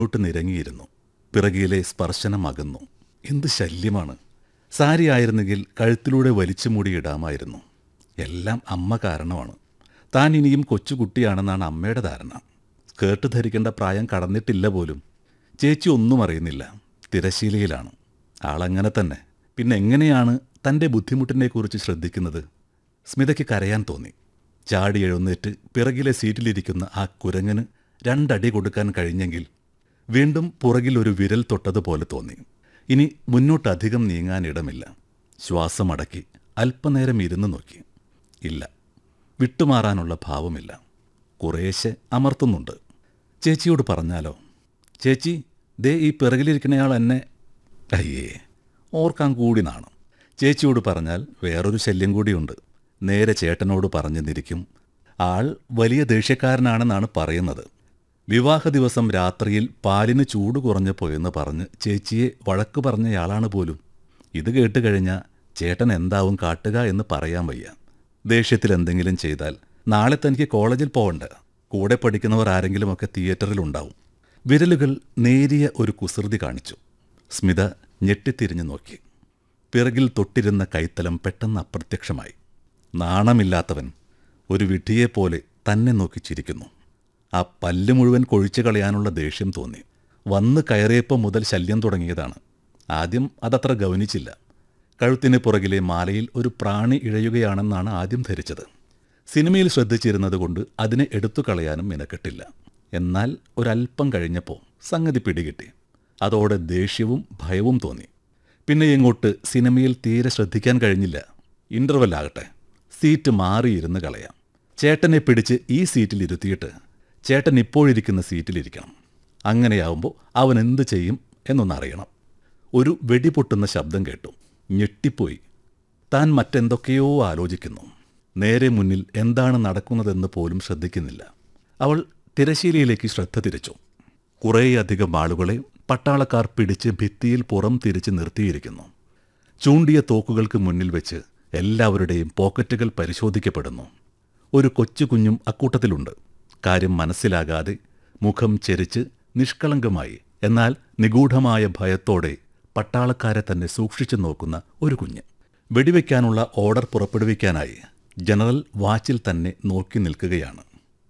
ോട്ട് നിരങ്ങിയിരുന്നു പിറകിലെ സ്പർശനം അകന്നു എന്ത് ശല്യമാണ് സാരി ആയിരുന്നെങ്കിൽ കഴുത്തിലൂടെ വലിച്ചു മൂടിയിടാമായിരുന്നു എല്ലാം അമ്മ കാരണമാണ് താൻ ഇനിയും കൊച്ചുകുട്ടിയാണെന്നാണ് അമ്മയുടെ ധാരണ സ്കേർട്ട് ധരിക്കേണ്ട പ്രായം കടന്നിട്ടില്ല പോലും ചേച്ചി ഒന്നും അറിയുന്നില്ല തിരശീലയിലാണ് ആളങ്ങനെ തന്നെ പിന്നെ എങ്ങനെയാണ് തൻ്റെ ബുദ്ധിമുട്ടിനെക്കുറിച്ച് ശ്രദ്ധിക്കുന്നത് സ്മിതയ്ക്ക് കരയാൻ തോന്നി ചാടി എഴുന്നേറ്റ് പിറകിലെ സീറ്റിലിരിക്കുന്ന ആ കുരങ്ങന് രണ്ടടി കൊടുക്കാൻ കഴിഞ്ഞെങ്കിൽ വീണ്ടും പുറകിൽ ഒരു വിരൽ തൊട്ടതുപോലെ തോന്നി ഇനി മുന്നോട്ടധികം നീങ്ങാൻ ഇടമില്ല ശ്വാസമടക്കി അല്പനേരം ഇരുന്ന് നോക്കി ഇല്ല വിട്ടുമാറാനുള്ള ഭാവമില്ല കുറേശ്ശെ അമർത്തുന്നുണ്ട് ചേച്ചിയോട് പറഞ്ഞാലോ ചേച്ചി ദേ ഈ പിറകിലിരിക്കുന്നയാൾ എന്നെ അയ്യേ ഓർക്കാൻ കൂടി നാണം ചേച്ചിയോട് പറഞ്ഞാൽ വേറൊരു ശല്യം കൂടിയുണ്ട് നേരെ ചേട്ടനോട് പറഞ്ഞെന്നിരിക്കും ആൾ വലിയ ദേഷ്യക്കാരനാണെന്നാണ് പറയുന്നത് വിവാഹ ദിവസം രാത്രിയിൽ പാലിന് ചൂട് കുറഞ്ഞപ്പോയെന്ന് പറഞ്ഞ് ചേച്ചിയെ വഴക്ക് പറഞ്ഞയാളാണ് പോലും ഇത് കേട്ട് കഴിഞ്ഞാൽ ചേട്ടൻ എന്താവും കാട്ടുക എന്ന് പറയാൻ വയ്യ ദേഷ്യത്തിൽ എന്തെങ്കിലും ചെയ്താൽ നാളെ തനിക്ക് കോളേജിൽ പോകണ്ട കൂടെ പഠിക്കുന്നവർ ആരെങ്കിലുമൊക്കെ തിയേറ്ററിൽ ഉണ്ടാവും വിരലുകൾ നേരിയ ഒരു കുസൃതി കാണിച്ചു സ്മിത ഞെട്ടിത്തിരിഞ്ഞു നോക്കി പിറകിൽ തൊട്ടിരുന്ന കൈത്തലം പെട്ടെന്ന് അപ്രത്യക്ഷമായി നാണമില്ലാത്തവൻ ഒരു വിഡ്ഢിയെപ്പോലെ തന്നെ നോക്കി ചിരിക്കുന്നു ആ പല്ല് മുഴുവൻ കൊഴിച്ചു കളയാനുള്ള ദേഷ്യം തോന്നി വന്ന് കയറിയപ്പോൾ മുതൽ ശല്യം തുടങ്ങിയതാണ് ആദ്യം അതത്ര ഗവനിച്ചില്ല കഴുത്തിന് പുറകിലെ മാലയിൽ ഒരു പ്രാണി ഇഴയുകയാണെന്നാണ് ആദ്യം ധരിച്ചത് സിനിമയിൽ ശ്രദ്ധിച്ചിരുന്നത് കൊണ്ട് അതിനെ എടുത്തു കളയാനും മിനക്കെട്ടില്ല എന്നാൽ ഒരല്പം കഴിഞ്ഞപ്പോൾ സംഗതി പിടികിട്ടി അതോടെ ദേഷ്യവും ഭയവും തോന്നി പിന്നെ ഇങ്ങോട്ട് സിനിമയിൽ തീരെ ശ്രദ്ധിക്കാൻ കഴിഞ്ഞില്ല ഇന്റർവെൽ ആകട്ടെ സീറ്റ് മാറിയിരുന്ന് കളയാം ചേട്ടനെ പിടിച്ച് ഈ സീറ്റിൽ ഇരുത്തിയിട്ട് ചേട്ടൻ ഇപ്പോഴിരിക്കുന്ന സീറ്റിലിരിക്കണം അങ്ങനെയാവുമ്പോൾ അവൻ എന്ത് ചെയ്യും എന്നൊന്നറിയണം ഒരു വെടിപൊട്ടുന്ന ശബ്ദം കേട്ടു ഞെട്ടിപ്പോയി താൻ മറ്റെന്തൊക്കെയോ ആലോചിക്കുന്നു നേരെ മുന്നിൽ എന്താണ് നടക്കുന്നതെന്ന് പോലും ശ്രദ്ധിക്കുന്നില്ല അവൾ തിരശീലയിലേക്ക് ശ്രദ്ധ തിരിച്ചു കുറേയധികം ആളുകളെ പട്ടാളക്കാർ പിടിച്ച് ഭിത്തിയിൽ പുറം തിരിച്ച് നിർത്തിയിരിക്കുന്നു ചൂണ്ടിയ തോക്കുകൾക്ക് മുന്നിൽ വെച്ച് എല്ലാവരുടെയും പോക്കറ്റുകൾ പരിശോധിക്കപ്പെടുന്നു ഒരു കൊച്ചു കുഞ്ഞും അക്കൂട്ടത്തിലുണ്ട് കാര്യം മനസ്സിലാകാതെ മുഖം ചെരിച്ച് നിഷ്കളങ്കമായി എന്നാൽ നിഗൂഢമായ ഭയത്തോടെ പട്ടാളക്കാരെ തന്നെ സൂക്ഷിച്ചു നോക്കുന്ന ഒരു കുഞ്ഞ് വെടിവെക്കാനുള്ള ഓർഡർ പുറപ്പെടുവിക്കാനായി ജനറൽ വാച്ചിൽ തന്നെ നോക്കി നിൽക്കുകയാണ്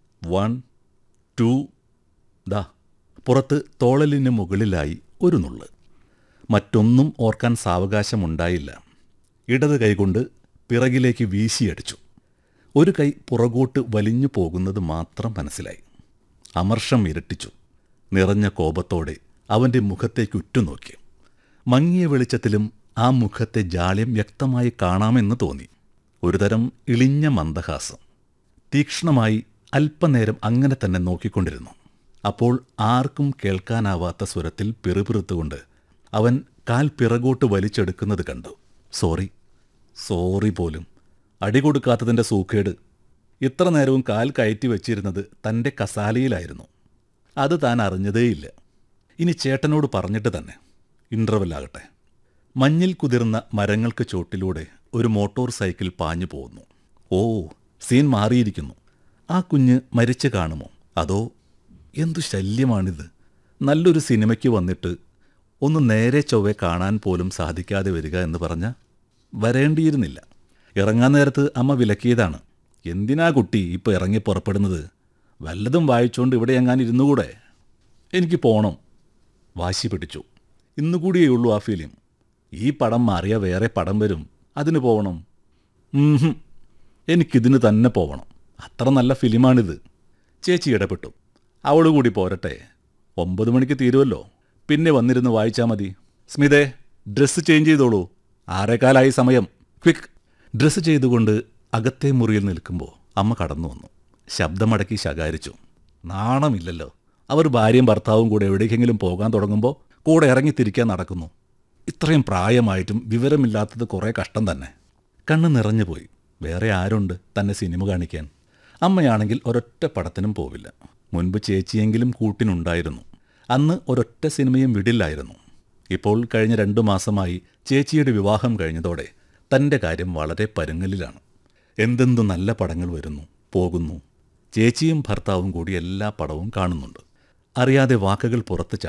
വൺ ടു ദാ പുറത്ത് തോളലിന് മുകളിലായി ഒരു നുള്ള് മറ്റൊന്നും ഓർക്കാൻ സാവകാശമുണ്ടായില്ല ഇടത് കൈകൊണ്ട് പിറകിലേക്ക് വീശിയടിച്ചു ഒരു കൈ പുറകോട്ട് വലിഞ്ഞു പോകുന്നത് മാത്രം മനസ്സിലായി അമർഷം ഇരട്ടിച്ചു നിറഞ്ഞ കോപത്തോടെ അവൻ്റെ മുഖത്തേക്ക് ഉറ്റുനോക്കി മങ്ങിയ വെളിച്ചത്തിലും ആ മുഖത്തെ ജാള്യം വ്യക്തമായി കാണാമെന്ന് തോന്നി ഒരുതരം ഇളിഞ്ഞ മന്ദഹാസം തീക്ഷ്ണമായി അല്പനേരം അങ്ങനെ തന്നെ നോക്കിക്കൊണ്ടിരുന്നു അപ്പോൾ ആർക്കും കേൾക്കാനാവാത്ത സ്വരത്തിൽ പിറുപിറുത്തുകൊണ്ട് അവൻ കാൽ പിറകോട്ട് വലിച്ചെടുക്കുന്നത് കണ്ടു സോറി സോറി പോലും അടി കൊടുക്കാത്തതിൻ്റെ സൂക്കേട് ഇത്ര നേരവും കാൽ കയറ്റി വെച്ചിരുന്നത് തൻ്റെ കസാലയിലായിരുന്നു അത് താൻ അറിഞ്ഞതേയില്ല ഇനി ചേട്ടനോട് പറഞ്ഞിട്ട് തന്നെ ഇൻ്റർവെല്ലാകട്ടെ മഞ്ഞിൽ കുതിർന്ന മരങ്ങൾക്ക് ചോട്ടിലൂടെ ഒരു മോട്ടോർ സൈക്കിൾ പാഞ്ഞു പോകുന്നു ഓ സീൻ മാറിയിരിക്കുന്നു ആ കുഞ്ഞ് മരിച്ചു കാണുമോ അതോ എന്തു ശല്യമാണിത് നല്ലൊരു സിനിമയ്ക്ക് വന്നിട്ട് ഒന്ന് നേരെ ചൊവ്വെ കാണാൻ പോലും സാധിക്കാതെ വരിക എന്ന് പറഞ്ഞ വരേണ്ടിയിരുന്നില്ല ഇറങ്ങാൻ നേരത്ത് അമ്മ വിലക്കിയതാണ് എന്തിനാ കുട്ടി ഇപ്പോൾ ഇറങ്ങി പുറപ്പെടുന്നത് വല്ലതും വായിച്ചുകൊണ്ട് ഇവിടെ എങ്ങാൻ ഇരുന്നുകൂടെ എനിക്ക് പോണം വാശി പിടിച്ചു ഇന്നുകൂടിയേ ഉള്ളൂ ആ ഫിലിം ഈ പടം മാറിയ വേറെ പടം വരും അതിന് പോകണം ഉംഹും. എനിക്കിതിന് തന്നെ പോകണം അത്ര നല്ല ഫിലിമാണിത് ചേച്ചി ഇടപെട്ടു അവൾ കൂടി പോരട്ടെ ഒമ്പത് മണിക്ക് തീരുമല്ലോ പിന്നെ വന്നിരുന്ന് വായിച്ചാൽ മതി സ്മിതേ ഡ്രസ്സ് ചേഞ്ച് ചെയ്തോളൂ ആറേക്കാലായി സമയം ക്വിക്ക് ഡ്രസ്സ് ചെയ്തുകൊണ്ട് അകത്തെ മുറിയിൽ നിൽക്കുമ്പോൾ അമ്മ കടന്നു വന്നു ശബ്ദമടക്കി ശകാരിച്ചു നാണമില്ലല്ലോ അവർ ഭാര്യയും ഭർത്താവും കൂടെ എവിടേക്കെങ്കിലും പോകാൻ തുടങ്ങുമ്പോൾ കൂടെ ഇറങ്ങിത്തിരിക്കാൻ നടക്കുന്നു ഇത്രയും പ്രായമായിട്ടും വിവരമില്ലാത്തത് കുറേ കഷ്ടം തന്നെ കണ്ണ് നിറഞ്ഞുപോയി വേറെ ആരുണ്ട് തന്നെ സിനിമ കാണിക്കാൻ അമ്മയാണെങ്കിൽ ഒരൊറ്റ പടത്തിനും പോവില്ല മുൻപ് ചേച്ചിയെങ്കിലും കൂട്ടിനുണ്ടായിരുന്നു അന്ന് ഒരൊറ്റ സിനിമയും വിടില്ലായിരുന്നു ഇപ്പോൾ കഴിഞ്ഞ രണ്ടു മാസമായി ചേച്ചിയുടെ വിവാഹം കഴിഞ്ഞതോടെ തൻ്റെ കാര്യം വളരെ പരുങ്ങലിലാണ് എന്തെന്തു നല്ല പടങ്ങൾ വരുന്നു പോകുന്നു ചേച്ചിയും ഭർത്താവും കൂടി എല്ലാ പടവും കാണുന്നുണ്ട് അറിയാതെ വാക്കുകൾ പുറത്തു